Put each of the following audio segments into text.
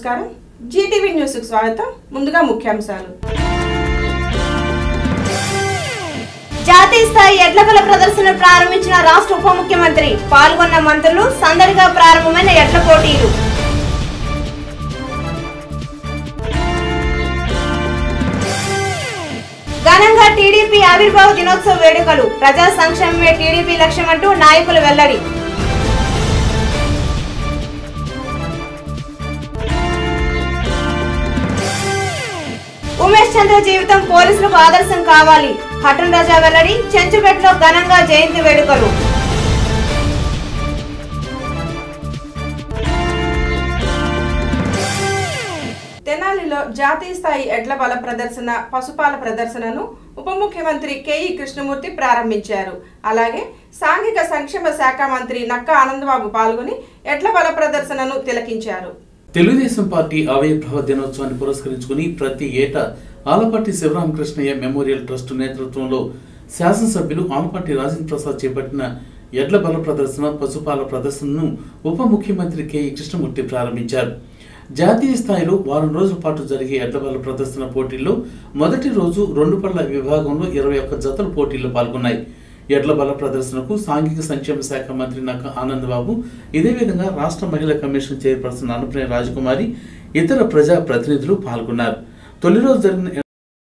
నమస్కారం Zee TV news కు స్వాగతం ముందుగా ముఖ్యాంశాలు జాతీయ స్థాయి ఎడ్లకల ప్రదర్శన ప్రారంభించిన రాష్ట్ర ఉప ముఖ్యమంత్రి పాల్గొన్న మంత్రులు సందడిగా ప్రారంభమైన ఎడ్ల పోటీలు ఘనంగా టీడీపీ ఆవిర్భావ దినోత్సవ వేడుకలు ప్రజా సంక్షేమమే టీడీపీ లక్ష్యమంటూ నాయకులు వెల్లడి ఉమేష్ చంద్ర జీవితం పోలీసులకు ఆదర్శం కావాలి హటన్ రాజా వెల్లడి చెంచుపేటలో ఘనంగా జయంతి వేడుకలు తెనాలిలో జాతీయ స్థాయి ఎడ్ల బల ప్రదర్శన పశుపాల ప్రదర్శనను ఉప ముఖ్యమంత్రి కేఈ కృష్ణమూర్తి ప్రారంభించారు అలాగే సాంఘిక సంక్షేమ శాఖ మంత్రి నక్క ఆనందబాబు పాల్గొని ఎడ్ల బల ప్రదర్శనను తిలకించారు తెలుగుదేశం పార్టీ ఆవిర్భావ దినోత్సవాన్ని పురస్కరించుకుని ప్రతి ఏటా ఆలపాటి శివరామకృష్ణయ్య మెమోరియల్ ట్రస్ట్ నేతృత్వంలో శాసనసభ్యులు ఆలపాటి రాజేంద్ర ప్రసాద్ చేపట్టిన ఎడ్ల బల ప్రదర్శన పశుపాల ప్రదర్శనను ఉప ముఖ్యమంత్రి కెఈ కృష్ణమూర్తి ప్రారంభించారు జాతీయ స్థాయిలో వారం రోజుల పాటు జరిగే ఎడ్ల బల ప్రదర్శన పోటీల్లో మొదటి రోజు రెండు పళ్ళ విభాగంలో ఇరవై ఒక్క జతలు పోటీల్లో పాల్గొన్నాయి ఎడ్ల బల ప్రదర్శనకు సాంఘిక సంక్షేమ శాఖ మంత్రి నక్క ఆనందబాబు ఇదే విధంగా రాష్ట్ర మహిళా కమిషన్ చైర్పర్సన్ అనుప్రియ రాజకుమారి ఇతర ప్రజా ప్రతినిధులు పాల్గొన్నారు తొలి రోజు జరిగిన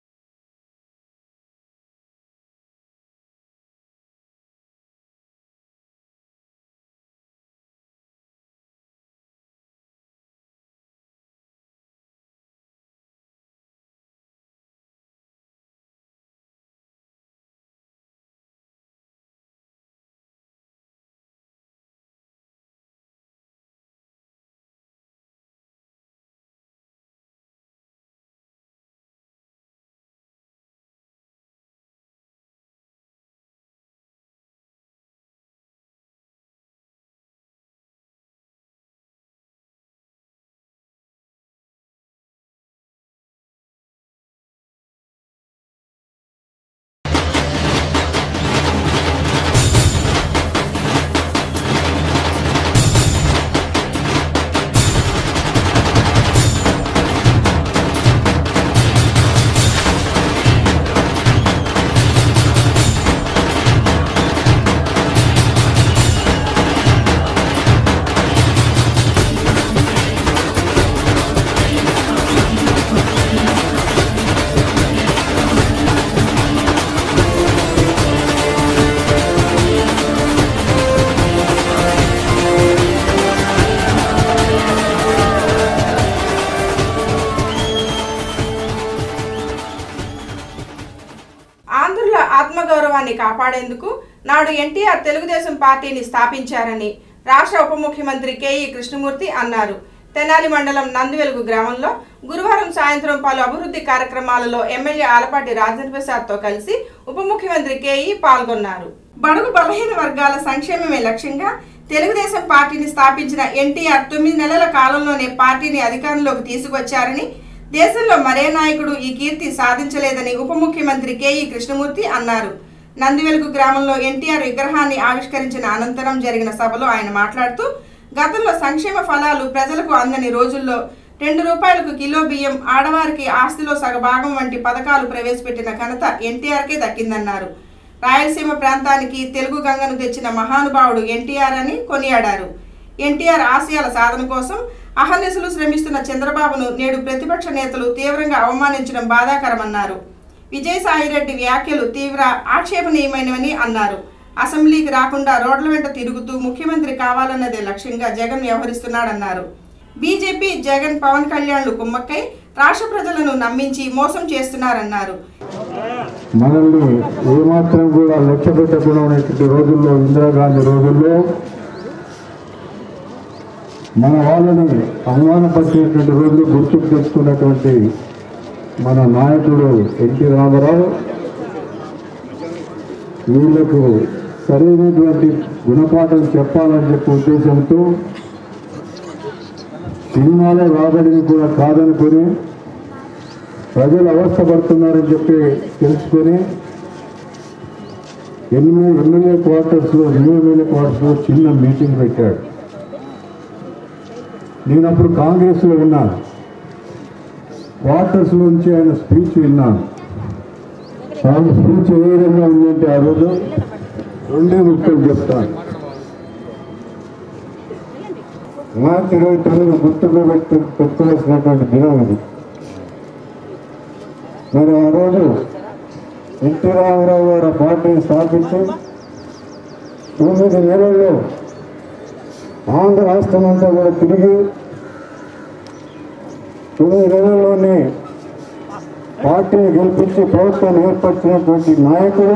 ఆంధ్రుల ఆత్మగౌరవాన్ని కాపాడేందుకు నాడు ఎన్టీఆర్ తెలుగుదేశం పార్టీని స్థాపించారని రాష్ట్ర ఉప ముఖ్యమంత్రి కేఈ కృష్ణమూర్తి అన్నారు తెనాలి మండలం నందివెలుగు గ్రామంలో గురువారం సాయంత్రం పలు అభివృద్ధి కార్యక్రమాలలో ఎమ్మెల్యే ఆలపాటి రాజేంద్ర ప్రసాద్ తో కలిసి ఉప ముఖ్యమంత్రి కేఈ పాల్గొన్నారు బడుగు బలహీన వర్గాల సంక్షేమమే లక్ష్యంగా తెలుగుదేశం పార్టీని స్థాపించిన ఎన్టీఆర్ తొమ్మిది నెలల కాలంలోనే పార్టీని అధికారంలోకి తీసుకొచ్చారని దేశంలో మరే నాయకుడు ఈ కీర్తి సాధించలేదని ఉప ముఖ్యమంత్రి కేఈ కృష్ణమూర్తి అన్నారు నందివెలుగు గ్రామంలో ఎన్టీఆర్ విగ్రహాన్ని ఆవిష్కరించిన అనంతరం జరిగిన సభలో ఆయన మాట్లాడుతూ గతంలో సంక్షేమ ఫలాలు ప్రజలకు అందని రోజుల్లో రెండు రూపాయలకు కిలో బియ్యం ఆడవారికి ఆస్తిలో సగభాగం వంటి పథకాలు ప్రవేశపెట్టిన ఘనత ఎన్టీఆర్కే దక్కిందన్నారు రాయలసీమ ప్రాంతానికి తెలుగు గంగను తెచ్చిన మహానుభావుడు ఎన్టీఆర్ అని కొనియాడారు ఎన్టీఆర్ ఆశయాల సాధన కోసం అహర్నిశలు శ్రమిస్తున్న చంద్రబాబును నేడు ప్రతిపక్ష నేతలు తీవ్రంగా అవమానించడం బాధాకరమన్నారు విజయసాయిరెడ్డి వ్యాఖ్యలు తీవ్ర ఆక్షేపణీయమైనవని అన్నారు అసెంబ్లీకి రాకుండా రోడ్ల వెంట తిరుగుతూ ముఖ్యమంత్రి కావాలన్నదే లక్ష్యంగా జగన్ వ్యవహరిస్తున్నాడన్నారు బీజేపీ జగన్ పవన్ కళ్యాణ్లు కుమ్మక్కై రాష్ట్ర ప్రజలను నమ్మించి మోసం చేస్తున్నారన్నారు మనల్ని ఏమాత్రం కూడా లక్ష్య పెట్టకుండా ఉన్నటువంటి రోజుల్లో ఇందిరాగాంధీ రోజుల్లో మన వాళ్ళని అవమానపరిచేటువంటి రోజులు గుర్తుకు తెచ్చుకున్నటువంటి మన నాయకుడు ఎన్టీ రామారావు వీళ్లకు సరైనటువంటి గుణపాఠం చెప్పాలని చెప్పే ఉద్దేశంతో సినిమాలో రాబడిని కూడా కాదనుకొని ప్రజలు అవస్థపడుతున్నారని చెప్పి తెలుసుకొని ఎనిమిది ఎమ్మెల్యే క్వార్టర్స్లో న్యూ ఎమ్మెల్యే క్వార్టర్స్లో చిన్న మీటింగ్ పెట్టాడు నేను అప్పుడు కాంగ్రెస్లో ఉన్నాను క్వార్టర్స్ నుంచి ఆయన స్పీచ్ విన్నాను ఆయన స్పీచ్ ఏ విధంగా ఉందంటే ఆ రోజు రెండే ముక్కలు చెప్తాను మార్చి ఇరవై తొమ్మిది గుర్తుకు పెట్టు పెట్టుకోవాల్సినటువంటి దినం ఇది మరి ఆ రోజు ఎన్టీ రామారావు గారు ఆ పార్టీని స్థాపించి తొమ్మిది నెలల్లో ఆంధ్ర రాష్ట్రం అంతా కూడా తిరిగి తొమ్మిది నెలల్లోనే పార్టీని గెలిపించి ప్రభుత్వాన్ని ఏర్పరిచినటువంటి నాయకుడు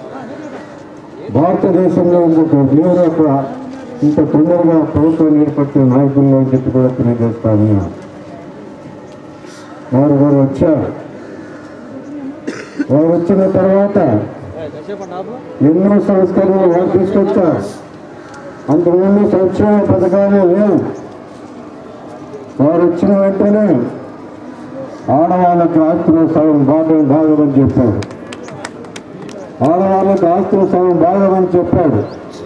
భారతదేశంలో ఇంకొక లేరు అక్కడ ఇంత తొందరగా ప్రభుత్వాన్ని ఏర్పరిచిన నాయకుల్లో అని చెప్పి కూడా తెలియజేస్తాను వారు వారు వచ్చారు వారు వచ్చిన తర్వాత ఎన్నో సంస్కరణలు వారు తీసుకొచ్చారు అంతకుముందు సంక్షేమ పథకాలు లేవు వారు వచ్చిన వెంటనే ఆడవాళ్ళకి ఆస్తులు సగం భాగం భాగమని చెప్పాడు ఆడవాళ్ళకి ఆస్తులు సగం భాగమని చెప్పాడు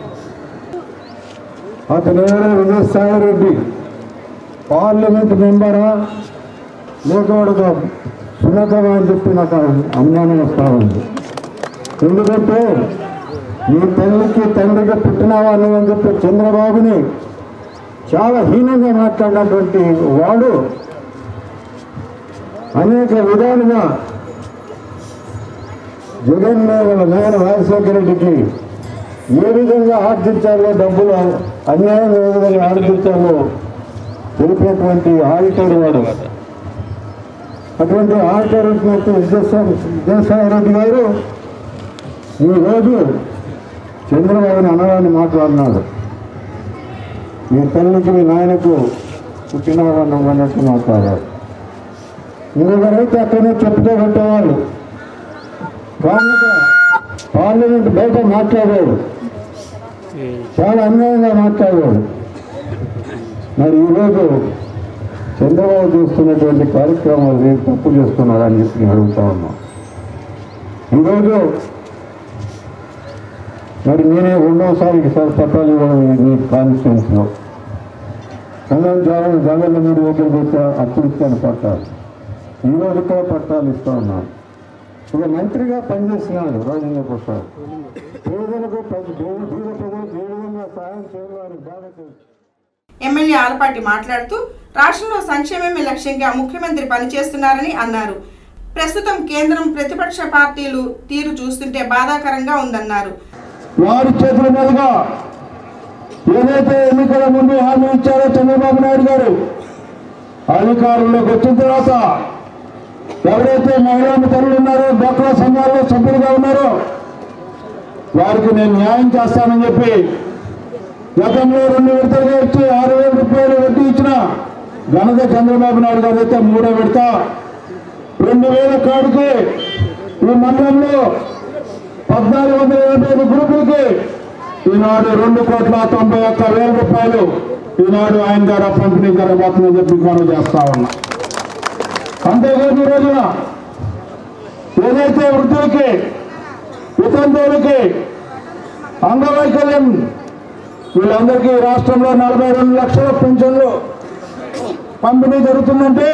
అతను ఎవరో విజయసాయి రెడ్డి పార్లమెంట్ మెంబరా లేకపోవడం సునకమా అని చెప్పి నాకు అనుమానం వస్తా ఉంది ఎందుకంటే నీ తల్లికి తండ్రికి పుట్టినవా అని చెప్పి చంద్రబాబుని చాలా హీనంగా మాట్లాడినటువంటి వాడు అనేక విధాలుగా జగన్ వాళ్ళ నాయన రాజశేఖర రెడ్డికి ఏ విధంగా ఆర్జించాలో డబ్బులు అన్యాయం ఏ విధంగా ఆర్జించాలో తెలిపేటువంటి ఆడిటర్ వాడు అటువంటి ఆడిటర్ విజయసాయి రెడ్డి గారు ఈరోజు చంద్రబాబుని అనగానే మాట్లాడినాడు మీ తల్లికి మీ నాయనకు పుట్టినవాడు అన్నట్టు మాట్లాడారు ఇంకొకరైతే అక్కడనే చెప్తూ పెట్టేవాళ్ళు కానీ పార్లమెంట్ బయట మాట్లాడాడు చాలా అన్యాయంగా మాట్లాడాడు మరి ఈరోజు చంద్రబాబు చేస్తున్నటువంటి కార్యక్రమాలు నేను తప్పు చేస్తున్నారని చెప్పి నేను అడుగుతా ఉన్నా ఈరోజు మరి నేనే రెండవసారి సార్ పట్టాలు ఇవ్వడం ఈ కాన్స్టిట్యూన్స్లో సంఘం చాలా జగన్ మీరు దగ్గరికి వచ్చా అప్పుడు ఇచ్చాను పట్టాలు ఈ రోజు కూడా పట్టాలు ఇస్తా ఉన్నాను ఒక మంత్రిగా పనిచేస్తున్నాడు రాజేంద్ర ప్రసాద్ పేదలకు ప్రజ- బీద బీద ప్రజలకు ఏ విధంగా సహాయం చేయాలో వారికి బాగా తెలుసు ఎమ్మెల్యే ఆలపాటి మాట్లాడుతూ రాష్ట్రంలో సంక్షేమమే లక్ష్యంగా ముఖ్యమంత్రి పనిచేస్తున్నారని అన్నారు ప్రస్తుతం కేంద్రం ప్రతిపక్ష పార్టీలు తీరు చూస్తుంటే బాధాకరంగా ఉందన్నారు వారి చేతుల మీదుగా ఏదైతే ఎన్నికల ముందు హామీ ఇచ్చారో చంద్రబాబు నాయుడు గారు అధికారంలోకి వచ్చిన తర్వాత ఎవరైతే మహిళా తల్లులు ఉన్నారో డ్వాక్రా సంఘాల్లో సభ్యులుగా ఉన్నారో వారికి నేను న్యాయం చేస్తానని చెప్పి గతంలో రెండు విడతలుగా ఇచ్చి ఆరు వేల రూపాయలు వడ్డీ ఇచ్చిన ఘనత చంద్రబాబు నాయుడు గారు అయితే మూడో విడత రెండు వేల కాడికి ఈ మండలంలో పద్నాలుగు వందల యాభై ఐదు గ్రూపులకి ఈనాడు రెండు కోట్ల తొంభై ఒక్క వేల రూపాయలు ఈనాడు ఆయన ద్వారా పంపిణీ జరగబోతుందని చెప్పి మనం చేస్తా ఉన్నా అంతేకాదు ఈ రోజున ఏదైతే వృద్ధులకి వితంతువులకి అంగవైకల్యం వీళ్ళందరికీ రాష్ట్రంలో నలభై రెండు లక్షల పెన్షన్లు పంపిణీ జరుగుతుందంటే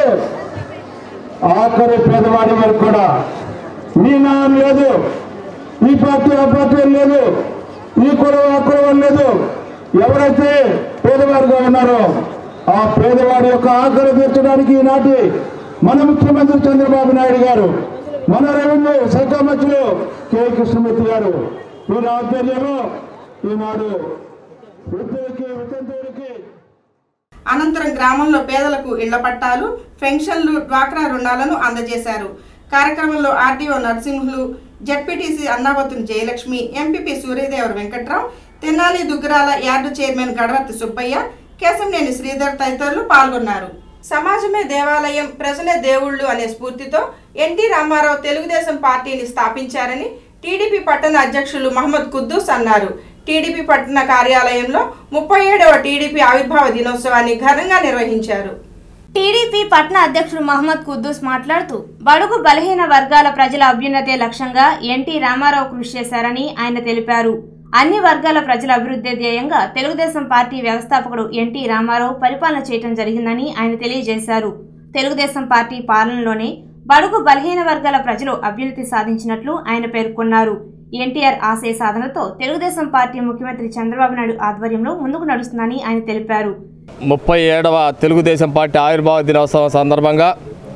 ఆఖరి పేదవాడి వరకు కూడా మీ నాన్న లేదు ఈ పార్టీ ఆ పార్టీ అని లేదు ఈ కులం ఆ కులం అని లేదు ఎవరైతే పేదవారుగా ఉన్నారో ఆ పేదవాడి యొక్క ఆకలి తీర్చడానికి ఈనాటి మన ముఖ్యమంత్రి చంద్రబాబు నాయుడు గారు మన రెవెన్యూ శాఖ మంత్రులు కె కృష్ణమూర్తి గారు వీరి ఆధ్వర్యంలో ఈనాడు వృద్ధులకి వితంతువులకి అనంతరం గ్రామంలో పేదలకు ఇళ్ల పట్టాలు పెన్షన్లు డ్వాక్రా రుణాలను అందజేశారు కార్యక్రమంలో RDO Narasimhulu ZPTC Annavathuni Jayalakshmi MPP Suryadevara Venkatrao Tenali Duggirala yard chairman Gadavarthi Subbaiah Keshamneni Sridhar తదితరులు పాల్గొన్నారు సమాజమే దేవాలయం ప్రజలే దేవుళ్ళు అనే స్ఫూర్తితో ఎన్టీ రామారావు తెలుగుదేశం పార్టీని స్థాపించారని టీడీపీ పట్టణ అధ్యక్షులు మహమ్మద్ కుద్దూస్ అన్నారు టీడీపీ పట్టణ కార్యాలయంలో ముప్పై ఏడవ టీడీపీ ఆవిర్భావ దినోత్సవాన్ని ఘనంగా నిర్వహించారు టీడీపీ పట్న అధ్యక్షుడు మహమ్మద్ కుద్దూస్ మాట్లాడుతూ బడుగు బలహీన వర్గాల ప్రజల అభ్యున్నతే లక్ష్యంగా ఎన్టీ రామారావు కృషి చేశారని ఆయన తెలిపారు అన్ని వర్గాల ప్రజల అభివృద్ధి ధ్యేయంగా తెలుగుదేశం పార్టీ వ్యవస్థాపకుడు ఎన్టీ రామారావు పరిపాలన చేయటం జరిగిందని ఆయన తెలియజేశారు తెలుగుదేశం పార్టీ పాలనలోనే బడుగు బలహీన వర్గాల ప్రజలు అభ్యున్నతి సాధించినట్లు ఆయన పేర్కొన్నారు ఎన్టీఆర్ ఆశయ సాధనతో తెలుగుదేశం పార్టీ ముఖ్యమంత్రి చంద్రబాబు నాయుడు ఆధ్వర్యంలో ముందుకు నడుస్తుందని ఆయన తెలిపారు ముప్పై ఏడవ తెలుగుదేశం పార్టీ ఆవిర్భావ దినోత్సవం సందర్భంగా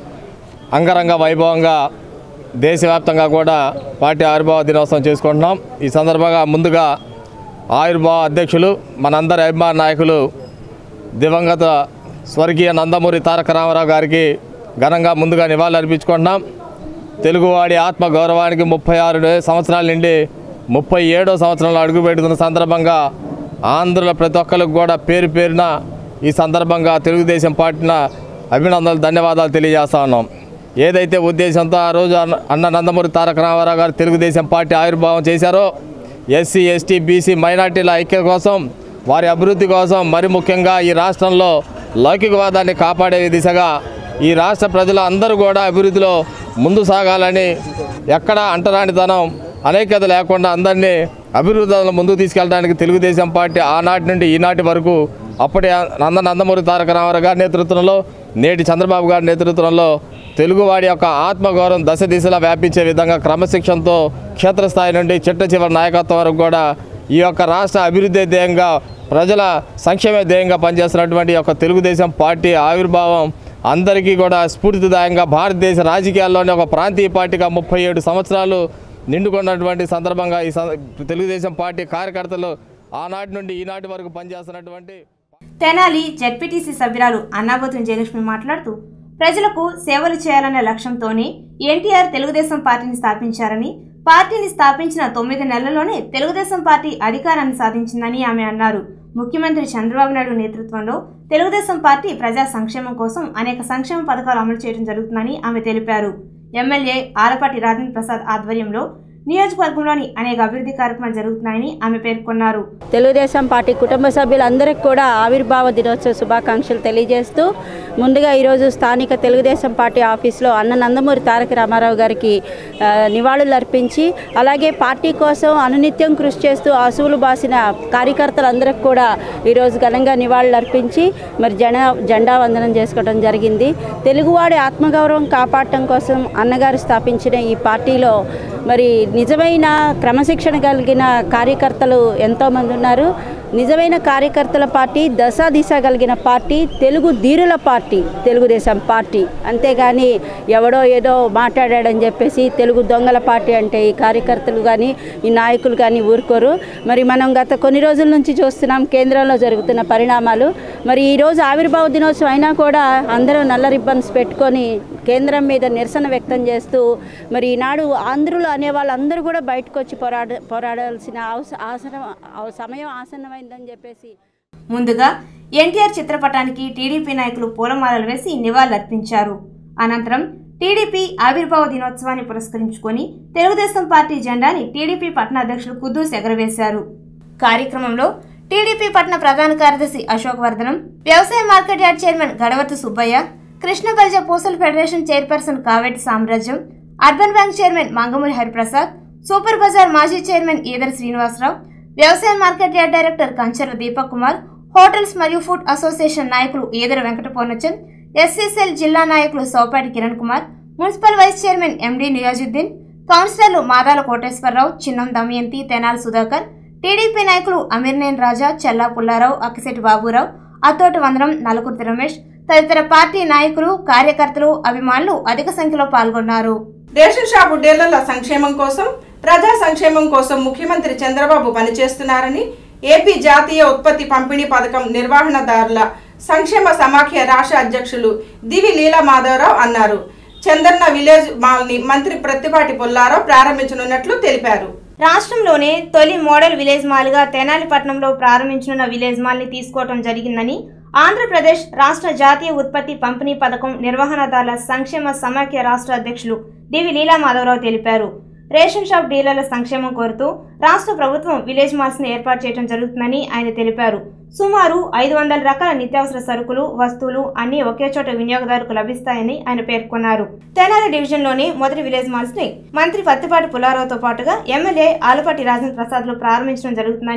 అంగరంగ వైభవంగా దేశవ్యాప్తంగా కూడా పార్టీ ఆవిర్భావ దినోత్సవం చేసుకుంటున్నాం ఈ సందర్భంగా ముందుగా ఆవిర్భావ అధ్యక్షులు మనందరి అభిమాన నాయకులు దివంగత స్వర్గీయ నందమూరి తారక రామారావు గారికి ఘనంగా ముందుగా నివాళులు అర్పించుకుంటున్నాం తెలుగువాడి ఆత్మ గౌరవానికి ముప్పై ఆరు సంవత్సరాల నుండి ముప్పై ఏడో సంవత్సరంలో అడుగుపెడుతున్న సందర్భంగా ఆంధ్రుల ప్రతి ఒక్కరికి కూడా పేరు పేరున ఈ సందర్భంగా తెలుగుదేశం పార్టీన అభినందనలు ధన్యవాదాలు తెలియజేస్తా ఉన్నాం ఏదైతే ఉద్దేశంతో ఆ రోజు అన్న అన్న నందమూరి తారక రామారావు గారు తెలుగుదేశం పార్టీ ఆవిర్భావం చేశారో ఎస్సీ ఎస్టీ బీసీ మైనార్టీల ఐక్యత కోసం వారి అభివృద్ధి కోసం మరి ముఖ్యంగా ఈ రాష్ట్రంలో లౌకికవాదాన్ని కాపాడే దిశగా ఈ రాష్ట్ర ప్రజలు అందరూ కూడా అభివృద్ధిలో ముందు సాగాలని ఎక్కడ అంటరానితనం అనేకత లేకుండా అందరినీ అభివృద్ధిలో ముందుకు తీసుకెళ్ళడానికి తెలుగుదేశం పార్టీ ఆనాటి నుండి ఈనాటి వరకు అప్పటి నంద నందమూరి తారక రామారావు గారి నేతృత్వంలో నేటి చంద్రబాబు గారి నేతృత్వంలో తెలుగువాడి యొక్క ఆత్మగౌరవం దశ దిశలా వ్యాపించే విధంగా క్రమశిక్షణతో క్షేత్రస్థాయి నుండి చిట్ట చివరి నాయకత్వం వరకు కూడా ఈ యొక్క రాష్ట్ర అభివృద్ధి ధ్యేయంగా ప్రజల సంక్షేమ ధ్యేయంగా పనిచేస్తున్నటువంటి ఈ యొక్క తెలుగుదేశం పార్టీ ఆవిర్భావం అందరికీ కూడా స్ఫూర్తిదాయంగా భారతదేశ రాజకీయాల్లోనే ఒక ప్రాంతీయ పార్టీగా ముప్పై ఏడు సంవత్సరాలు నిండుకున్నటువంటి సందర్భంగా ఈ సం- తెలుగుదేశం పార్టీ కార్యకర్తలు ఆనాటి నుండి ఈనాటి వరకు పనిచేస్తున్నటువంటి తెనాలి జెడ్పీటీసీ సభ్యురాలు అన్నాబోతుని జయలక్ష్మి మాట్లాడుతూ ప్రజలకు సేవలు చేయాలనే లక్ష్యంతోనే ఎన్టీఆర్ తెలుగుదేశం పార్టీని స్థాపించారని పార్టీని స్థాపించిన తొమ్మిది నెలల్లోనే తెలుగుదేశం పార్టీ అధికారాన్ని సాధించిందని ఆమె అన్నారు ముఖ్యమంత్రి చంద్రబాబు నాయుడు నేతృత్వంలో తెలుగుదేశం పార్టీ ప్రజా సంక్షేమం కోసం అనేక సంక్షేమ పథకాలు అమలు చేయడం జరుగుతుందని ఆమె తెలిపారు ఎమ్మెల్యే ఆలపాటి రాజేంద్ర ప్రసాద్ ఆధ్వర్యంలో నియోజకవర్గంలోని అనేక అభివృద్ధి కార్యక్రమాలు జరుగుతున్నాయని ఆమె పేర్కొన్నారు తెలుగుదేశం పార్టీ కుటుంబ సభ్యులందరికీ కూడా ఆవిర్భావ దినోత్సవ శుభాకాంక్షలు తెలియజేస్తూ ముందుగా ఈరోజు స్థానిక తెలుగుదేశం పార్టీ ఆఫీస్లో అన్న నందమూరి తారక రామారావు గారికి ఆ, నివాళులు అర్పించి అలాగే పార్టీ కోసం అనునిత్యం కృషి చేస్తూ అసూలు బాసిన కార్యకర్తలందరికీ కూడా ఈరోజు ఘనంగా నివాళులు అర్పించి మరి జెండా జెండా వందనం చేసుకోవడం జరిగింది తెలుగువాడి ఆత్మగౌరవం కాపాడటం కోసం అన్నగారు స్థాపించిన ఈ పార్టీలో మరి నిజమైన క్రమశిక్షణ కలిగిన కార్యకర్తలు ఎంతోమంది ఉన్నారు నిజమైన కార్యకర్తల పార్టీ దశ దిశ కలిగిన పార్టీ తెలుగు ధీరుల పార్టీ తెలుగుదేశం పార్టీ అంతేగాని ఎవడో ఏదో మాట్లాడాడని చెప్పేసి తెలుగు దొంగల పార్టీ అంటే ఈ కార్యకర్తలు కానీ ఈ నాయకులు కానీ ఊరుకోరు మరి మనం గత కొన్ని రోజుల నుంచి చూస్తున్నాం కేంద్రంలో జరుగుతున్న పరిణామాలు మరి ఈరోజు ఆవిర్భావ దినోత్సవం అయినా కూడా అందరూ నల్ల రిబ్బన్స్ పెట్టుకొని కేంద్రం మీద నిరసన వ్యక్తం చేస్తూ మరి ఈనాడు ఆంధ్రులు అనే వాళ్ళందరూ కూడా బయటకు వచ్చి పోరాడ పోరాడాల్సిన అవస ఆసనం అవ- సమయం ఆసన్నమైందని చెప్పేసి ముందుగా ఎన్టీఆర్ చిత్రపటానికి టీడీపీ నాయకులు పూలమాలలు వేసి నివాళులర్పించారు అనంతరం టీడీపీ ఆవిర్భావ దినోత్సవాన్ని పురస్కరించుకొని తెలుగుదేశం పార్టీ జెండాని టీడీపీ పట్టణ అధ్యక్షులు కుద్దూస్ ఎగరవేశారు కార్యక్రమంలో టీడీపీ పట్టణ ప్రధాన కార్యదర్శి అశోక్ వర్ధనం వ్యవసాయ market yard chairman Gadavathi Subbaiah Krishna Balja Pusala federation chairperson Kaveti Samrajyam urban bank chairman Mangamuri Hariprasad super bazaar మాజీ చైర్మన్ ఈదర్ శ్రీనివాసరావు వ్యవసాయ market yard director Kancharla Deepak Kumar hotels మరియు ఫుడ్ అసోసియేషన్ నాయకులు ఈదర వెంకట పూర్ణచంద్ ఎస్సీసెల్ జిల్లా నాయకులు Soupati Kiran Kumar municipal vice chairman MD Niyazuddin కౌన్సిలర్లు మాదాల కోటేశ్వరరావు చిన్నం దమయంతి తెనాలి సుధాకర్ టీడీపీ నాయకులు అమీర్నేన్ రాజా చెల్లా పుల్లారావు అక్కిశెట్టి బాబురావు అత్తోటి వందనం నలుగుర్తి రమేష్ తదితర పార్టీ నాయకులు కార్యకర్తలు అభిమానులు అధిక సంఖ్యలో పాల్గొన్నారు రేషన్ షాపు డీలర్ల సంక్షేమం కోసం ప్రజా సంక్షేమం కోసం ముఖ్యమంత్రి చంద్రబాబు పనిచేస్తున్నారని ఏపీ జాతీయ ఉత్పత్తి పంపిణీ పథకం నిర్వహణదారుల సంక్షేమ సమాఖ్య రాష్ట్ర అధ్యక్షులు దివి లీలా మాధవరావు అన్నారు చందన్న విలేజ్ మాల్ ని మంత్రి ప్రత్తిపాటి పుల్లారావు ప్రారంభించనున్నట్లు తెలిపారు రాష్ట్రంలోనే తొలి మోడల్ విలేజ్ మాల్గా తెనాలిపట్నంలో ప్రారంభించనున్న విలేజ్ మాల్ని తీసుకోవడం జరిగిందని ఆంధ్రప్రదేశ్ రాష్ట్ర జాతీయ ఉత్పత్తి పంపిణీ పథకం నిర్వహణదారుల సంక్షేమ సమాఖ్య రాష్ట్ర అధ్యక్షులు డివి లీలా మాధవరావు తెలిపారు రేషన్ షాప్ డీలర్ల సంక్షేమం కోరుతూ రాష్ట్ర ప్రభుత్వం విలేజ్ మాల్స్ ని ఏర్పాటు చేయడం జరుగుతుందని ఆయన తెలిపారు సుమారు ఐదు వందల రకాల నిత్యావసర సరుకులు వస్తువులు అన్ని ఒకే చోట వినియోగదారుకు లభిస్తాయని ఆయన పేర్కొన్నారు తెనాలి డివిజన్లోని మొదటి విలేజ్ మాల్స్ ని మంత్రి పత్తిపాటి పుల్లారావుతో పాటుగా ఎమ్మెల్యే ఆలపాటి రాజేంద్ర ప్రసాద్ లు ప్రారంభించడం జరుగుతుందని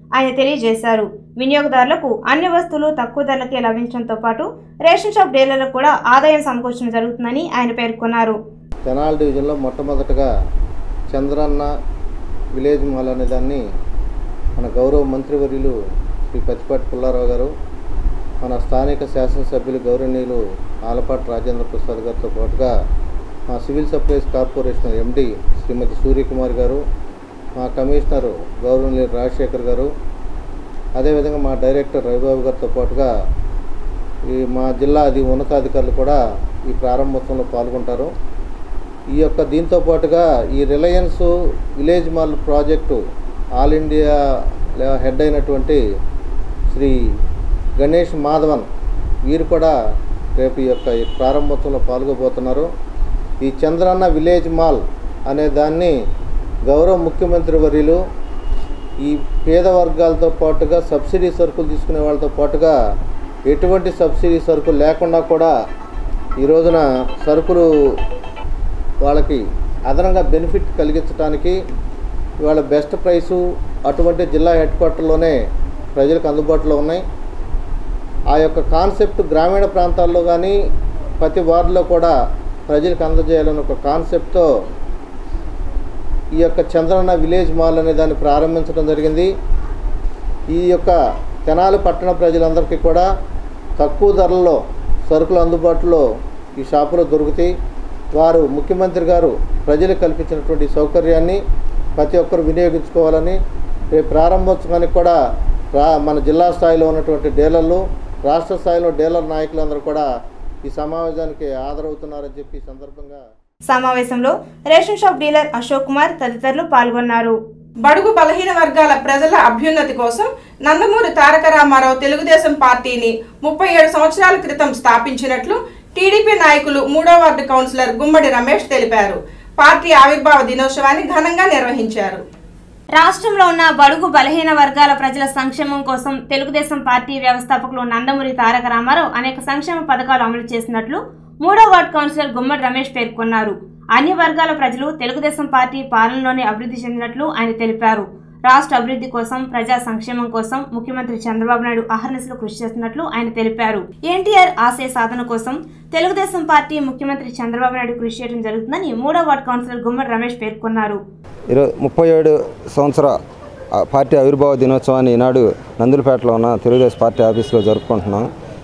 ఆయన తెలియజేశారు వినియోగదారులకు అన్ని వస్తువులు తక్కువ ధరలకే లభించడంతో పాటు రేషన్ షాప్ డీలర్లకు కూడా ఆదాయం సమకూర్చడం జరుగుతుందని ఆయన పేర్కొన్నారు తెనాలి డివిజన్లో మొట్టమొదటగా చంద్రన్న విలేజ్ మాల్ అనే దాన్ని మన గౌరవ మంత్రివర్యులు శ్రీ పచ్చిపాటి పుల్లారావు గారు మన స్థానిక శాసనసభ్యులు గౌరవనీయులు ఆలపాటి రాజేంద్ర ప్రసాద్ గారితో పాటుగా మా civil supplies corporation MD Srimati Suryakumar గారు మా కమిషనర్ గౌరవనీయులు రాజశేఖర్ గారు అదేవిధంగా మా డైరెక్టర్ రవిబాబు గారితో పాటుగా ఈ మా జిల్లా అది ఉన్నతాధికారులు కూడా ఈ ప్రారంభోత్సవంలో పాల్గొంటారు ఈ యొక్క దీంతో పాటుగా ఈ Reliance village mall project all India లే- హెడ్ అయినటువంటి శ్రీ గణేష్ మాధవన్ వీరు కూడా రేపు ఈ యొక్క ఈ ప్రారంభోత్సవంలో పాల్గొబోతున్నారు ఈ చంద్రన్న విలేజ్ మాల్ అనే దాన్ని గౌరవ ముఖ్యమంత్రి వర్యులు ఈ పేద వర్గాలతో పాటుగా సబ్సిడీ సరుకులు తీసుకునే వాళ్ళతో పాటుగా ఎటువంటి సబ్సిడీ సరుకులు లేకుండా కూడా ఈ రోజున సరుకులు వాళ్ళకి అదనంగా బెనిఫిట్ కలిగించడానికి ఇవాళ బెస్ట్ ప్రైసు అటువంటి జిల్లా హెడ్ క్వార్టర్లోనే ప్రజలకు అందుబాటులో ఉన్నాయి ఆ యొక్క కాన్సెప్ట్ గ్రామీణ ప్రాంతాల్లో కానీ ప్రతి వార్డులో కూడా ప్రజలకు అందజేయాలని ఒక కాన్సెప్ట్తో ఈ యొక్క చంద్రన్న విలేజ్ మాల్ అనే దాన్ని ప్రారంభించడం జరిగింది ఈ యొక్క తెనాలి పట్టణ ప్రజలందరికీ కూడా తక్కువ ధరల్లో సరుకులు అందుబాటులో ఈ షాపులో దొరుకుతాయి వారు ముఖ్యమంత్రి గారు ప్రజలకు కల్పించినటువంటి సౌకర్యాన్ని ప్రతి ఒక్కరు వినియోగించుకోవాలని రేపు ప్రారంభోత్సవానికి కూడా రా మన జిల్లా స్థాయిలో ఉన్నటువంటి డీలర్లు రాష్ట్ర స్థాయిలో డీలర్ నాయకులందరూ కూడా ఈ సమావేశానికి హాజరవుతున్నారని చెప్పి ఈ సందర్భంగా సమావేశంలో ration shop dealer Ashok Kumar తదితరులు పాల్గొన్నారు బడుగు బలహీన వర్గాల ప్రజల అభ్యున్నతి కోసం నందమూరి తారక రామారావు తెలుగుదేశం పార్టీని ముప్పై ఏడు సంవత్సరాల క్రితం స్థాపించినట్లు టీడీపీ నాయకులు మూడో వార్డు కౌన్సిలర్ గుమ్మడి రమేష్ తెలిపారు పార్టీ ఆవిర్భావ దినోత్సవాన్ని ఘనంగా నిర్వహించారు రాష్ట్రంలో ఉన్న బడుగు బలహీన వర్గాల ప్రజల సంక్షేమం కోసం తెలుగుదేశం పార్టీ వ్యవస్థాపకులు నందమూరి తారక రామారావు అనేక సంక్షేమ పథకాలు అమలు చేసినట్లు మూడో వార్డు కౌన్సిలర్ గుమ్మడి రమేష్ పేర్కొన్నారు అన్ని వర్గాల ప్రజలు తెలుగుదేశం పార్టీ పాలనలోనే అభివృద్ధి చెందినట్లు ఆయన తెలిపారు రాష్ట్ర అభివృద్ధి కోసం ప్రజా సంక్షేమం కోసం ముఖ్యమంత్రి చంద్రబాబు నాయుడు అహర్నిశలు కృషి చేస్తున్నట్లు ఆయన తెలిపారు ఎన్టీఆర్ ఆశయ సాధన కోసం తెలుగుదేశం పార్టీ ముఖ్యమంత్రి చంద్రబాబు నాయుడు కృషి చేయడం జరుగుతుందని మూడో వార్డు కౌన్సిలర్ గుమ్మడి రమేష్ పేర్కొన్నారు ఈరోజు ముప్పై ఏడు సంవత్సర ఆ, పార్టీ ఆవిర్భావ దినోత్సవాన్ని ఈనాడు నందులపేటలో ఉన్న తెలుగుదేశం పార్టీ ఆఫీస్లో జరుపుకుంటున్నాం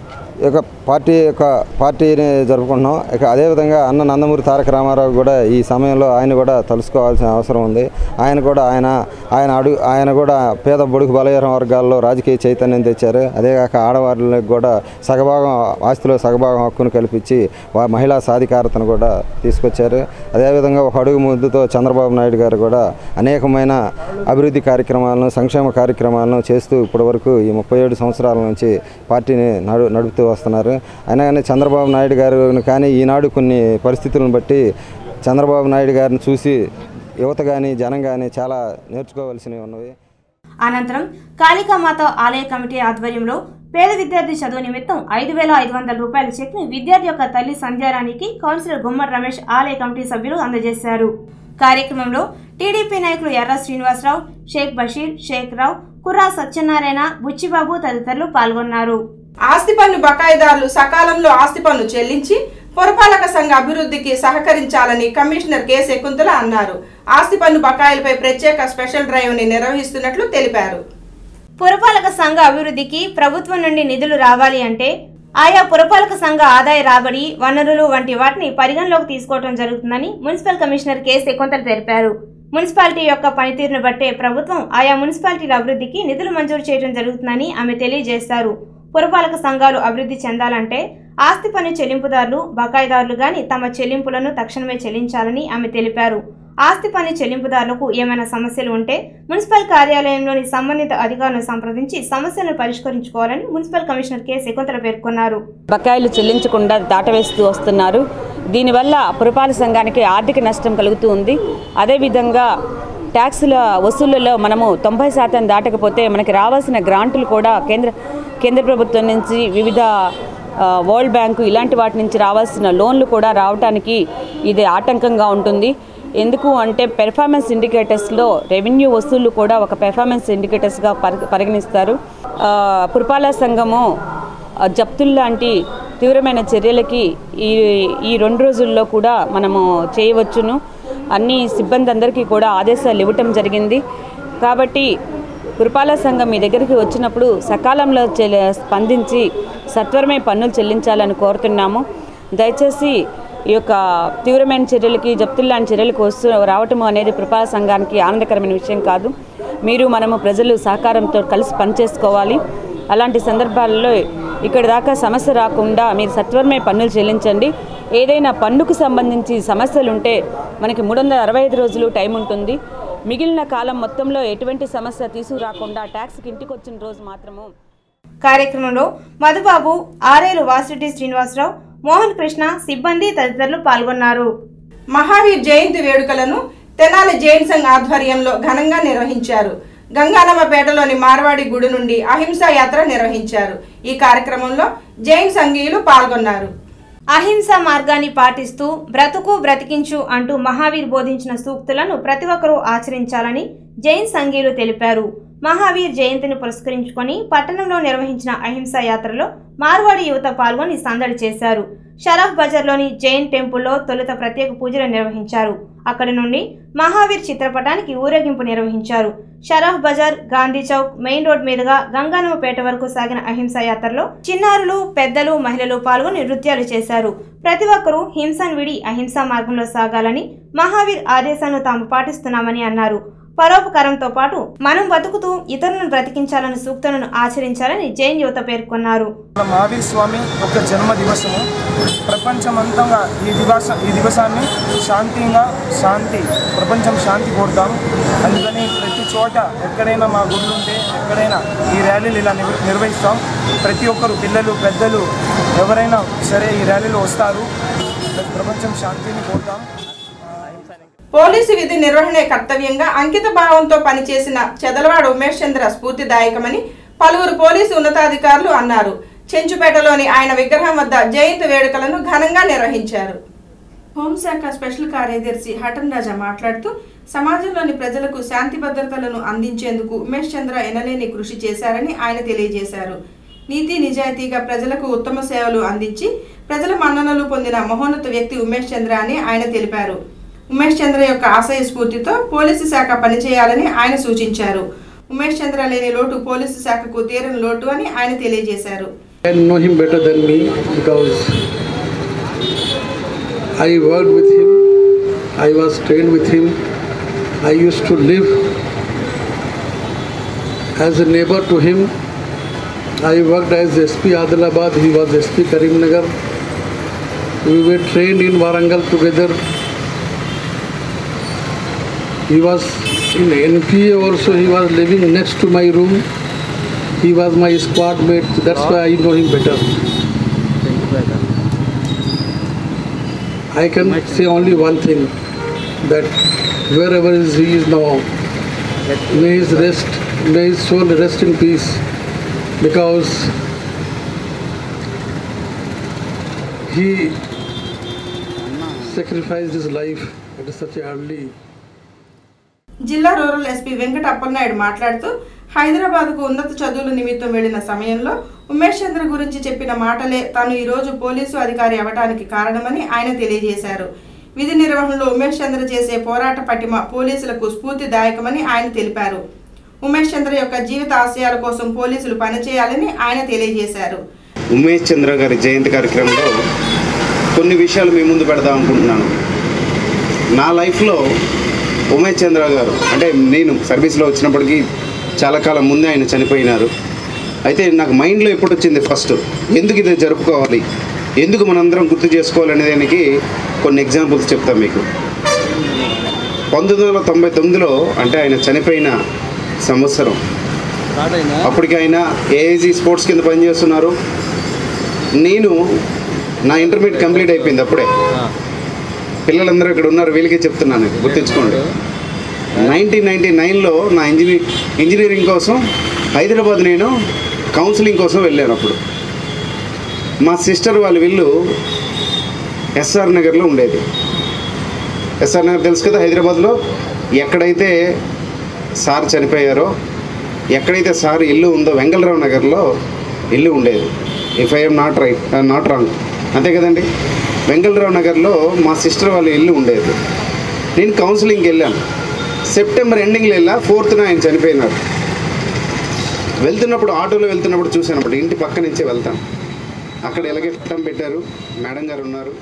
ఇక పార్టీ యొక్క పార్టీని జరుపుకుంటున్నాం ఇక అదేవిధంగా అన్న నందమూరి తారక రామారావు కూడా ఈ సమయంలో ఆయన కూడా తలుసుకోవాల్సిన అవసరం ఉంది ఆయన కూడా ఆయన ఆయన అడుగు ఆయన కూడా పేద బడుగు బలహీన వర్గాల్లో రాజకీయ చైతన్యం తెచ్చారు అదేగాక ఆడవాళ్ళకి కూడా సగభాగం ఆస్తిలో సగభాగం హక్కును కల్పించి వా మహిళా సాధికారతను కూడా తీసుకొచ్చారు అదేవిధంగా ఒక అడుగు ముద్దుతో చంద్రబాబు నాయుడు గారు కూడా అనేకమైన అభివృద్ధి కార్యక్రమాలను సంక్షేమ కార్యక్రమాలను చేస్తూ ఇప్పటి వరకు ఈ ముప్పై ఏడు సంవత్సరాల నుంచి పార్టీని నడు నడుపుతూ వస్తున్నారు అయినా కానీ చంద్రబాబు నాయుడు గారు కానీ ఈనాడు కొన్ని పరిస్థితులను బట్టి చంద్రబాబు నాయుడు గారిని చూసి యువత కానీ జనం కానీ చాలా నేర్చుకోవాల్సినవి ఉన్నవి అనంతరం కాళికామాత ఆలయ కమిటీ ఆధ్వర్యంలో పేద విద్యార్థి చదువు నిమిత్తం ఐదు వేల ఐదు వందల రూపాయల చెక్ని విద్యార్థి యొక్క తల్లి సంధ్యారానికి కౌన్సిలర్ గుమ్మడి రమేష్ ఆలయ కమిటీ సభ్యులు అందజేశారు కార్యక్రమంలో టీడీపీ నాయకులు ఎర్ర శ్రీనివాసరావు షేక్ బషీర్ షేక్ రావు కుర్రా సత్యనారాయణ బుచ్చిబాబు తదితరులు పాల్గొన్నారు ఆస్తి పన్ను బకాయిదారులు సకాలంలో ఆస్తి పన్ను చెల్లించి పురపాలక సంఘ అభివృద్ధికి సహకరించాలని కమిషనర్ కె శకుంతల అన్నారు ఆస్తి పన్ను బకాయిలపై ప్రత్యేక స్పెషల్ డ్రైవ్ ని నిర్వహిస్తున్నట్లు తెలిపారు పురపాలక సంఘ అభివృద్ధికి ప్రభుత్వం నుండి నిధులు రావాలి అంటే ఆయా పురపాలక సంఘ ఆదాయ రాబడి వనరులు వంటి వాటిని పరిగణలోకి తీసుకోవడం జరుగుతుందని మున్సిపల్ కమిషనర్ కె శకుంతల తెలిపారు మున్సిపాలిటీ యొక్క పనితీరును బట్టే ప్రభుత్వం ఆయా మున్సిపాలిటీల అభివృద్ధికి నిధులు మంజూరు చేయడం జరుగుతుందని ఆమె తెలియజేశారు పురపాలక సంఘాలు అభివృద్ధి చెందాలంటే ఆస్తి పన్ను చెల్లింపుదారులు బకాయిదారులు గాని తమ చెల్లింపులను తక్షణమే చెల్లించాలని ఆమె తెలిపారు ఆస్తి పన్ను చెల్లింపుదారులకు ఏమైనా సమస్యలు ఉంటే మున్సిపల్ కార్యాలయంలోని సంబంధిత అధికారులను సంప్రదించి సమస్యలను పరిష్కరించుకోవాలని మున్సిపల్ కమిషనర్ కె శకుంతల పేర్కొన్నారు బకాయిలు చెల్లించకుండా దాటవేస్తూ వస్తున్నారు దీనివల్ల పురపాలక సంఘానికి ఆర్థిక నష్టం కలుగుతూ ఉంది అదేవిధంగా ట్యాక్సుల వసూళ్లలో మనము తొంభై శాతం దాటకపోతే మనకి రావాల్సిన గ్రాంటులు కూడా కేంద్ర కేంద్ర ప్రభుత్వం నుంచి వివిధ ఆ, వరల్డ్ బ్యాంకు ఇలాంటి వాటి నుంచి రావాల్సిన లోన్లు కూడా రావటానికి ఇది ఆటంకంగా ఉంటుంది ఎందుకు అంటే పెర్ఫార్మెన్స్ ఇండికేటర్స్లో రెవెన్యూ వసూళ్లు కూడా ఒక పెర్ఫార్మెన్స్ ఇండికేటర్స్గా పరి పరిగణిస్తారు ఆ, పురపాలక సంఘము ఆ, జప్తులు లాంటి తీవ్రమైన చర్యలకి ఈ ఈ రెండు రోజుల్లో కూడా మనము చేయవచ్చును అన్ని సిబ్బంది అందరికీ కూడా ఆదేశాలు ఇవ్వటం జరిగింది కాబట్టి పురపాలక సంఘం మీ దగ్గరికి వచ్చినప్పుడు సకాలంలో చెల్లి స్పందించి సత్వరమే పన్నులు చెల్లించాలని కోరుతున్నాము దయచేసి ఈ యొక్క తీవ్రమైన చర్యలకి జప్తులు లాంటి చర్యలకు వస్తూ రావటం అనేది పురపాలక సంఘానికి ఆనందకరమైన విషయం కాదు మీరు మనము ప్రజలు సహకారంతో కలిసి పనిచేసుకోవాలి అలాంటి సందర్భాల్లో ఇక్కడ దాకా సమస్య రాకుండా మీరు సత్వరమే పన్నులు చెల్లించండి ఏదైనా పన్నుకు సంబంధించి సమస్యలు ఉంటే మనకి మూడు వందల అరవై ఐదు రోజులు టైం ఉంటుంది మిగిలిన కాలం మొత్తంలో ఎటువంటి సమస్య తీసుకురాకుండా ట్యాక్స్కి ఇంటికి వచ్చిన రోజు మాత్రము కార్యక్రమంలో మధుబాబు ఆరేలు వాసిరెడ్డి శ్రీనివాసరావు మోహన్ కృష్ణ సిబ్బంది తదితరులు పాల్గొన్నారు మహావీర్ జయంతి వేడుకలను తెనాలి జైన్ సంఘ్ ఆధ్వర్యంలో ఘనంగా నిర్వహించారు గంగానమ్మపేటలోని మార్వాడి గుడి నుండి అహింసా యాత్ర నిర్వహించారు ఈ కార్యక్రమంలో జైన్ సంఘీయులు పాల్గొన్నారు అహింస మార్గాన్ని పాటిస్తూ బ్రతుకు బ్రతికించు అంటూ మహావీర్ బోధించిన సూక్తులను ప్రతి ఒక్కరూ ఆచరించాలని జైన్ సంఘీయులు తెలిపారు మహావీర్ జయంతిని పురస్కరించుకొని పట్టణంలో నిర్వహించిన అహింసా యాత్రలో మార్వాడి యువత పాల్గొని సందడి చేశారు షరఫ్ బజార్లోని జైన్ టెంపుల్లో తొలుత ప్రత్యేక పూజలు నిర్వహించారు అక్కడి నుండి మహావీర్ చిత్రపటానికి ఊరేగింపు నిర్వహించారు షరఫ్ బజార్ గాంధీ చౌక్ మెయిన్ రోడ్ మీదుగా గంగానమ్మపేట వరకు సాగిన అహింసా యాత్రలో చిన్నారులు పెద్దలు మహిళలు పాల్గొని నృత్యాలు చేశారు ప్రతి ఒక్కరూ హింసను విడి అహింసా మార్గంలో సాగాలని మహావీర్ ఆదేశాలను తాము పాటిస్తున్నామని అన్నారు పరోపకారంతో పాటు మనం బతుకుతూ ఇతరులను బ్రతికించాలని సూక్తులను ఆచరించాలని జైన్ యువత పేర్కొన్నారు మన మహావీర్ స్వామి ఒక జన్మ దివసము ప్రపంచమంతంగా ఈ దివస ఈ దివసాన్ని శాంతిగా శాంతి ప్రపంచం శాంతి కోరుతాం అందుకని ప్రతి చోట ఎక్కడైనా మా గుళ్ళు ఉంటే ఎక్కడైనా ఈ ర్యాలీలు ఇలా నిర్వ- నిర్వహిస్తాం ప్రతి ఒక్కరు పిల్లలు పెద్దలు ఎవరైనా సరే ఈ ర్యాలీలో వస్తారు ప్రపంచం శాంతిని కోరుతాం పోలీసు విధి నిర్వహణే కర్తవ్యంగా అంకిత భావంతో పనిచేసిన చెదలవాడ ఉమేష్ చంద్ర స్ఫూర్తిదాయకమని పలువురు పోలీసు ఉన్నతాధికారులు అన్నారు చెంచుపేటలోని ఆయన విగ్రహం వద్ద జయంతి వేడుకలను ఘనంగా నిర్వహించారు హోంశాఖ స్పెషల్ కార్యదర్శి హటన్ రాజా మాట్లాడుతూ సమాజంలోని ప్రజలకు శాంతి భద్రతలను అందించేందుకు ఉమేష్ చంద్ర ఎనలేని కృషి చేశారని ఆయన తెలియజేశారు నీతి నిజాయితీగా ప్రజలకు ఉత్తమ సేవలు అందించి ప్రజల మన్ననలు పొందిన మహోన్నత వ్యక్తి ఉమేష్ చంద్ర అని ఆయన తెలిపారు ఉమేష్ చంద్ర యొక్క ఆశయ స్ఫూర్తితో పోలీసు శాఖ పనిచేయాలని ఆయన సూచించారు ఉమేష్ చంద్ర లేని లోటు పోలీసు శాఖకు తీరని లోటు అని ఆయన తెలియజేశారు I know him better than me because I worked with him, I was trained with him, I used to live as a neighbor to him. I worked as SP Adilabad, he was SP Karimnagar. We were trained in Warangal together. He was in NPA also, he was living next to my room. He was my squad mate, that's why I know him better. I can say only one thing that wherever is he is now, may his rest, may his soul rest in peace because he sacrificed his life at such an early జిల్లా rural SP Venkata Appalanaidu మాట్లాడుతూ హైదరాబాద్కు ఉన్నత చదువుల నిమిత్తం వెళ్లిన సమయంలో ఉమేష్ చంద్ర గురించి చెప్పిన మాటలే తాను ఈ రోజు పోలీసు అధికారి అవటానికి కారణమని ఆయన తెలియజేశారు విధి నిర్వహణలో ఉమేష్ చంద్ర చేసే పోరాట పటిమ పోలీసులకు స్ఫూర్తిదాయకమని ఆయన తెలిపారు ఉమేష్ చంద్ర యొక్క జీవిత ఆశయాల కోసం పోలీసులు పనిచేయాలని ఆయన తెలియజేశారు ఉమేష్ చంద్ర గారి జయంతి కార్యక్రమంలో కొన్ని విషయాలు మీ ముందు పెడదాం అనుకుంటున్నాను నా లైఫ్లో ఉమేష్ చంద్ర గారు అంటే నేను సర్వీస్లో వచ్చినప్పటికీ చాలా కాలం ముందే ఆయన చనిపోయినారు అయితే నాకు మైండ్లో ఎప్పుడు వచ్చింది ఫస్ట్ ఎందుకు ఇది జరుపుకోవాలి ఎందుకు మనందరం గుర్తు చేసుకోవాలనే దానికి కొన్ని ఎగ్జాంపుల్స్ చెప్తాను మీకు పంతొమ్మిది వందల తొంభై తొమ్మిదిలో అంటే ఆయన చనిపోయిన సంవత్సరం అప్పటికి ఆయన ఏఐజీ స్పోర్ట్స్ కింద పనిచేస్తున్నారు నేను నా ఇంటర్మీడియట్ కంప్లీట్ అయిపోయింది అప్పుడే పిల్లలందరూ ఇక్కడ ఉన్నారు వీళ్ళకే చెప్తున్నాను గుర్తించుకోండి నైన్టీన్ నైన్టీ నైన్లో నా ఇంజనీర్ ఇంజనీరింగ్ కోసం హైదరాబాద్ నేను కౌన్సిలింగ్ కోసం వెళ్ళాను అప్పుడు మా సిస్టర్ వాళ్ళ ఇల్లు ఎస్ఆర్ నగర్లో ఉండేది ఎస్ఆర్ నగర్ తెలుసు కదా హైదరాబాద్లో ఎక్కడైతే సార్ చనిపోయారో ఎక్కడైతే సార్ ఇల్లు ఉందో వెంగళరావు నగర్లో ఇల్లు ఉండేది if I'm not right not wrong అంతే కదండి వెంగళరావు నగర్లో మా సిస్టర్ వాళ్ళ ఇల్లు ఉండేది నేను కౌన్సిలింగ్కి వెళ్ళాను సెప్టెంబర్ ఎండింగ్లో వెళ్ళా ఫోర్త్న ఆయన చనిపోయినాడు వెళ్తున్నప్పుడు ఆటోలో వెళ్తున్నప్పుడు చూసానప్పుడు ఇంటి పక్క నుంచే వెళ్తాను అక్కడ ఎలాగే పట్టం పెట్టారు మేడం గారు ఉన్నారు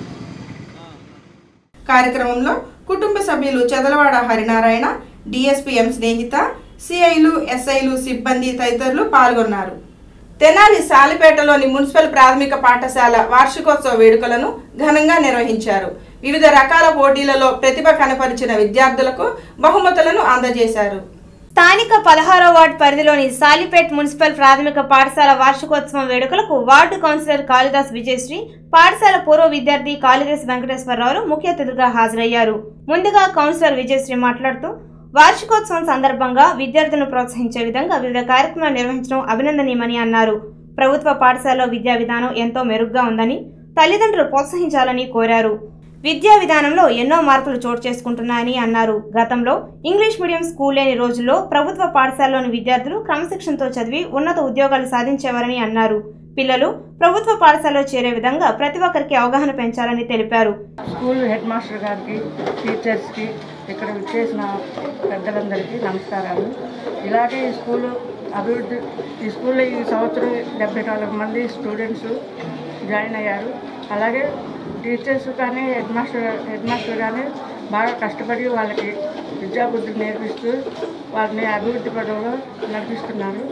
కార్యక్రమంలో కుటుంబ సభ్యులు చదలవాడ హరినారాయణ డిఎస్పీ ఎం స్నేహిత సిఐలు ఎస్ఐలు సిబ్బంది తదితరులు పాల్గొన్నారు తెనాలి సాలిపేటలోని మున్సిపల్ ప్రాథమిక పాఠశాల వార్షికోత్సవ వేడుకలను ఘనంగా నిర్వహించారు వివిధ రకాల పోటీలలో ప్రతిభ కనపరిచిన విద్యార్థులకు బహుమతులను అందజేశారు స్థానిక పదహారో వార్డు పరిధిలోని సాలిపేట్ మున్సిపల్ ప్రాథమిక పాఠశాల వార్షికోత్సవం వేడుకలకు వార్డు కౌన్సిలర్ కాళిదాస్ విజయశ్రీ పాఠశాల పూర్వ విద్యార్థి కాళిదాస్ వెంకటేశ్వరరావు ముఖ్య అతిథిగా హాజరయ్యారు ముందుగా కౌన్సిలర్ విజయశ్రీ మాట్లాడుతూ వార్షికోత్సవం సందర్భంగా విద్యార్థులను ప్రోత్సహించే విధంగా వివిధ కార్యక్రమాలు నిర్వహించడం అభినందనీయమని అన్నారు ప్రభుత్వ పాఠశాలలో విద్యా విధానం ఎంతో మెరుగ్గా ఉందని తల్లిదండ్రులు ప్రోత్సహించాలని కోరారు విద్యా విధానంలో ఎన్నో మార్పులు చోటు చేసుకుంటున్నాయని అన్నారు గతంలో ఇంగ్లీష్ మీడియం స్కూల్ లేని రోజుల్లో ప్రభుత్వ పాఠశాలలోని విద్యార్థులు క్రమశిక్షణతో చదివి ఉన్నత ఉద్యోగాలు సాధించేవారని అన్నారు పిల్లలు ప్రభుత్వ పాఠశాలలో చేరే విధంగా ప్రతి ఒక్కరికి అవగాహన పెంచాలని తెలిపారు స్కూల్ హెడ్ మాస్టర్ గారికి టీచర్స్కి ఇక్కడ విచ్చేసిన పెద్దలందరికీ నమస్కారాలు ఇలాగే ఈ స్కూల్ అభివృద్ధి ఈ స్కూల్లో ఈ సంవత్సరం డెబ్బై నాలుగు మంది స్టూడెంట్స్ జాయిన్ అయ్యారు అలాగే టీచర్స్ కానీ హెడ్ మాస్టర్ హెడ్ మాస్టర్ కానీ బాగా కష్టపడి వాళ్ళకి విద్యాబుద్ధులు నేర్పిస్తూ వాళ్ళని అభివృద్ధి పదంలో నడిపిస్తున్నారు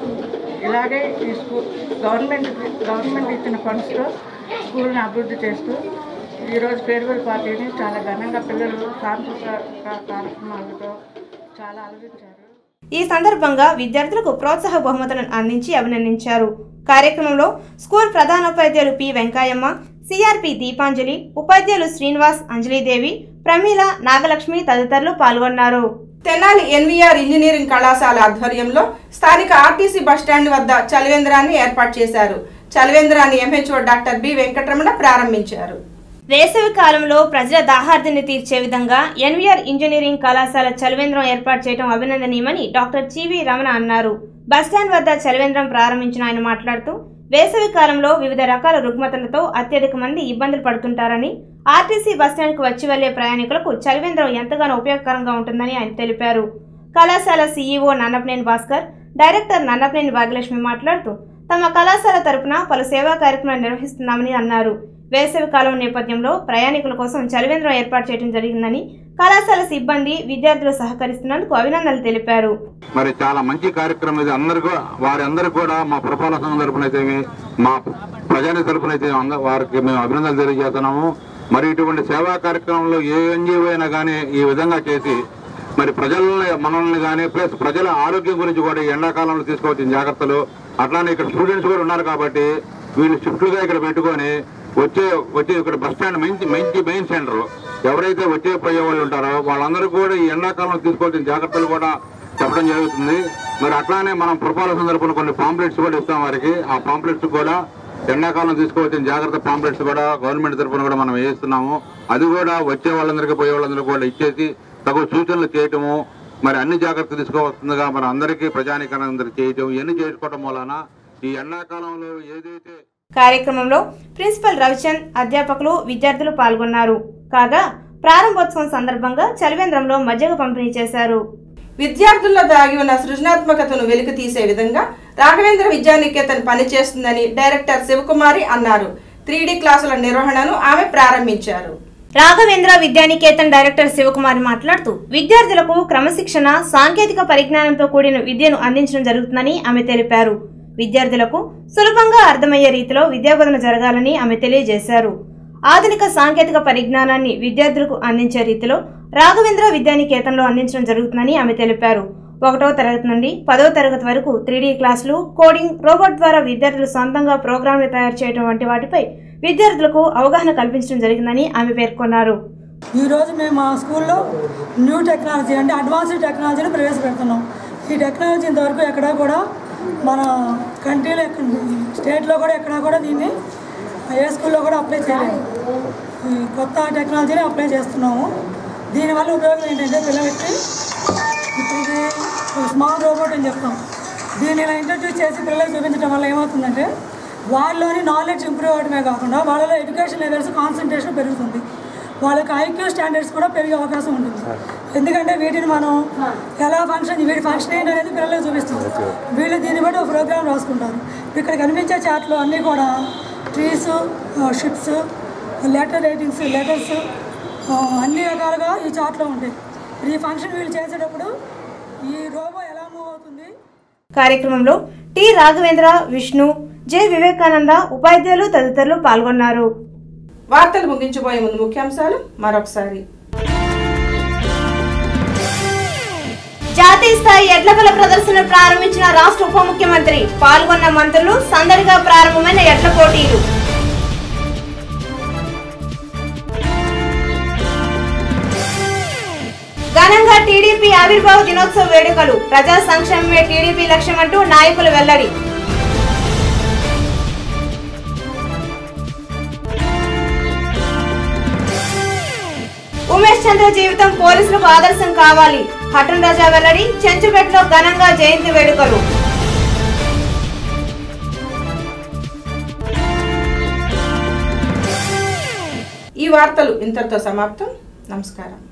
ఇలాగే ఈ స్కూల్ గవర్నమెంట్ గవర్నమెంట్ ఇచ్చిన ఫండ్స్తో స్కూల్ని అభివృద్ధి చేస్తూ ఈరోజు ఫేర్వెల్ పార్టీని చాలా ఘనంగా పిల్లలు సాంస్కృతిక కార్యక్రమాలతో చాలా అలరించారు ఈ సందర్భంగా విద్యార్థులకు ప్రోత్సాహ బహుమతులను అందించి అభినందించారు కార్యక్రమంలో స్కూల్ ప్రధానోపాధ్యాయులు పి వెంకాయమ్మ సిఆర్పి దీపాంజలి ఉపాధ్యాయులు శ్రీనివాస్ అంజలీదేవి ప్రమీల నాగలక్ష్మి తదితరులు పాల్గొన్నారు తెనాలి ఎన్వీఆర్ ఇంజనీరింగ్ కళాశాల ఆధ్వర్యంలో స్థానిక ఆర్టీసీ బస్టాండ్ వద్ద చలివేంద్రాన్ని ఏర్పాటు చేశారు చలివేంద్రాన్ని ఎంహెచ్ఓ డాక్టర్ బి వెంకటరమణ ప్రారంభించారు వేసవి కాలంలో ప్రజల దాహార్తిని తీర్చే విధంగా ఎన్వీఆర్ ఇంజనీరింగ్ కళాశాల చలివేంద్రం ఏర్పాటు చేయడం అభినందనీయమని డాక్టర్ చివి రమణ అన్నారు బస్టాండ్ వద్ద చలివేంద్రం ప్రారంభించిన ఆయన మాట్లాడుతూ వేసవి కాలంలో వివిధ రకాల రుగ్మతలతో అత్యధిక మంది ఇబ్బందులు పడుతుంటారని ఆర్టీసీ బస్టాండ్కు వచ్చి వెళ్లే ప్రయాణికులకు చలివేంద్రం ఎంతగానో ఉపయోగకరంగా ఉంటుందని ఆయన తెలిపారు కళాశాల సీఈఓ నన్నపనేని భాస్కర్ డైరెక్టర్ నన్నపనేని భాగ్యలక్ష్మి మాట్లాడుతూ తమ కళాశాల తరపున పలు సేవా కార్యక్రమాలు నిర్వహిస్తున్నామని అన్నారు వేసవి కాలం నేపథ్యంలో ప్రయాణికుల కోసం చలివేంద్రం ఏర్పాటు చేయడం జరిగిందని కళాశాల సిబ్బంది విద్యార్థులు సహకరిస్తున్నందుకు అభినందనలు తెలిపారు మరి చాలా మంచి కార్యక్రమం ఇది అందరికీ వారి అందరూ కూడా మా పురపాలక సంఘం తరపున అయితే మా ప్రజాని తరపున అయితే అంద- వారికి మేము అభినందనలు తెలియజేస్తున్నాము మరి ఇటువంటి సేవా కార్యక్రమంలో ఏ ఎన్జిఓ అయినా కానీ ఈ విధంగా చేసి మరి ప్రజల్ని మనల్ని కానీ ప్లస్ ప్రజల ఆరోగ్యం గురించి కూడా ఈ ఎండాకాలంలో తీసుకోవాల్సిన జాగ్రత్తలు అట్లానే ఇక్కడ స్టూడెంట్స్ కూడా ఉన్నారు కాబట్టి వీళ్ళు షిఫ్ట్లుగా ఇక్కడ పెట్టుకొని వచ్చే వచ్చే ఇక్కడ బస్ స్టాండ్ మంచి మంచి మెయిన్ సెంటర్ ఎవరైతే వచ్చే పోయే వాళ్ళు ఉంటారో వాళ్ళందరూ కూడా ఈ ఎండాకాలంలో తీసుకోవాల్సిన జాగ్రత్తలు కూడా చెప్పడం జరుగుతుంది మరి అట్లానే మనం పురపాలక సందర్భంలో కొన్ని పాంప్లెట్స్ కూడా ఇస్తాం వారికి ఆ పాంప్లెట్స్ కూడా ఎండాకాలం తీసుకోవాల్సిన జాగ్రత్త పాంప్లెట్స్ కూడా గవర్నమెంట్ తరఫున కూడా మనం వేస్తున్నాము అది కూడా వచ్చే వాళ్ళందరికీ పోయే వాళ్ళందరికీ కూడా ఇచ్చేసి తగు సూచనలు చేయటము మరి అన్ని జాగ్రత్తలు తీసుకోవాల్సిందిగా మన అందరికీ ప్రజానికరణ అందరికీ చేయటం ఇవన్నీ చేసుకోవడం వలన ఈ ఎండాకాలంలో ఏదైతే కార్యక్రమంలో ప్రిన్సిపల్ రవిచంద్ అధ్యాపకులు విద్యార్థులు పాల్గొన్నారు కాగా ప్రారంభోత్సవం సందర్భంగా చలివేంద్రంలో మజ్జిగ పంపిణీ చేశారు విద్యార్థుల్లో దాగి ఉన్న సృజనాత్మకతను వెలికి తీసే విధంగా రాఘవేంద్ర విద్యానికేతన్ పనిచేస్తుందని డైరెక్టర్ శివకుమారి అన్నారు త్రీ క్లాసుల నిర్వహణను ఆమె ప్రారంభించారు రాఘవేంద్ర విద్యానికేతన్ డైరెక్టర్ శివకుమార్ మాట్లాడుతూ విద్యార్థులకు క్రమశిక్షణ సాంకేతిక పరిజ్ఞానంతో కూడిన విద్యను అందించడం జరుగుతుందని ఆమె తెలిపారు విద్యార్థులకు సులభంగా అర్థమయ్యే రీతిలో విద్యాబోధన జరగాలని ఆమె తెలియజేశారు ఆధునిక సాంకేతిక పరిజ్ఞానాన్ని విద్యార్థులకు అందించే రీతిలో రాఘవేంద్ర విద్యానికేతన్లో అందించడం జరుగుతుందని ఆమె తెలిపారు ఒకటో తరగతి నుండి పదో తరగతి వరకు త్రీడీ క్లాసులు కోడింగ్ రోబోట్ ద్వారా విద్యార్థులు సొంతంగా ప్రోగ్రాంలు తయారు చేయడం వంటి వాటిపై విద్యార్థులకు అవగాహన కల్పించడం జరిగిందని ఆమె పేర్కొన్నారు ఈరోజు మేము మా స్కూల్లో న్యూ టెక్నాలజీ అంటే అడ్వాన్స్డ్ టెక్నాలజీని ప్రవేశపెడుతున్నాం ఈ టెక్నాలజీ ఇంతవరకు ఎక్కడా కూడా మన కంట్రీలో ఎక్కడ స్టేట్లో కూడా ఎక్కడా కూడా దీన్ని ఏ స్కూల్లో కూడా అప్లై చేయలేదు ఈ కొత్త టెక్నాలజీని అప్లై చేస్తున్నాము దీనివల్ల ఉపయోగం ఏంటంటే పిల్లలకి ఇప్పుడు ఇది స్మాల్ రోబోట్ అని చెప్తాం దీన్ని ఇలా ఇంట్రడ్యూస్ చేసి పిల్లలకు చూపించడం వల్ల ఏమవుతుందంటే వాళ్ళలోని నాలెడ్జ్ ఇంప్రూవ్ అవడమే కాకుండా వాళ్ళలో ఎడ్యుకేషన్ లెవెల్స్ కాన్సన్ట్రేషన్ పెరుగుతుంది వాళ్ళకి ఐక్యూ స్టాండర్డ్స్ కూడా పెరిగే అవకాశం ఉంటుంది ఎందుకంటే వీటిని మనం ఎలా ఫంక్షన్ వీటి ఫంక్షన్ ఏంటి అనేది పిల్లలకు చూపిస్తాం వీళ్ళు దీన్ని బట్టి ఒక ప్రోగ్రామ్ రాసుకుంటారు ఇక్కడ కనిపించే చాట్లు అన్నీ కూడా trees ships letter writings letters అన్ని రకాలుగా ఈ చాట్లో ఉంటాయి ఈ ఫంక్షన్ వీళ్ళు చేసేటప్పుడు ఈ రోబో ఎలా మూవ్ అవుతుంది కార్యక్రమంలో టి రాఘవేంద్ర విష్ణు జె వివేకానంద ఉపాధ్యాయులు తదితరులు పాల్గొన్నారు వార్తలు ముగించబోయే ముందు ముఖ్యాంశాలు మరొకసారి జాతీయ స్థాయి ఎడ్లబల ప్రదర్శన ప్రారంభించిన రాష్ట్ర ఉప ముఖ్యమంత్రి పాల్గొన్న మంత్రులు సందడిగా ప్రారంభమైన ఎడ్ల పోటీలు ఘనంగా టీడీపీ ఆవిర్భావ దినోత్సవ వేడుకలు ప్రజా సంక్షేమమే టీడీపీ లక్ష్యమంటూ నాయకులు వెల్లడి ఉమేష్ చంద్ర జీవితం పోలీసులకు ఆదర్శం కావాలి హటన్ రాజా వెల్లడి చెంచుపేటలో ఘనంగా జయంతి వేడుకలు ఈ వార్తలు ఇంతటితో సమాప్తం నమస్కారం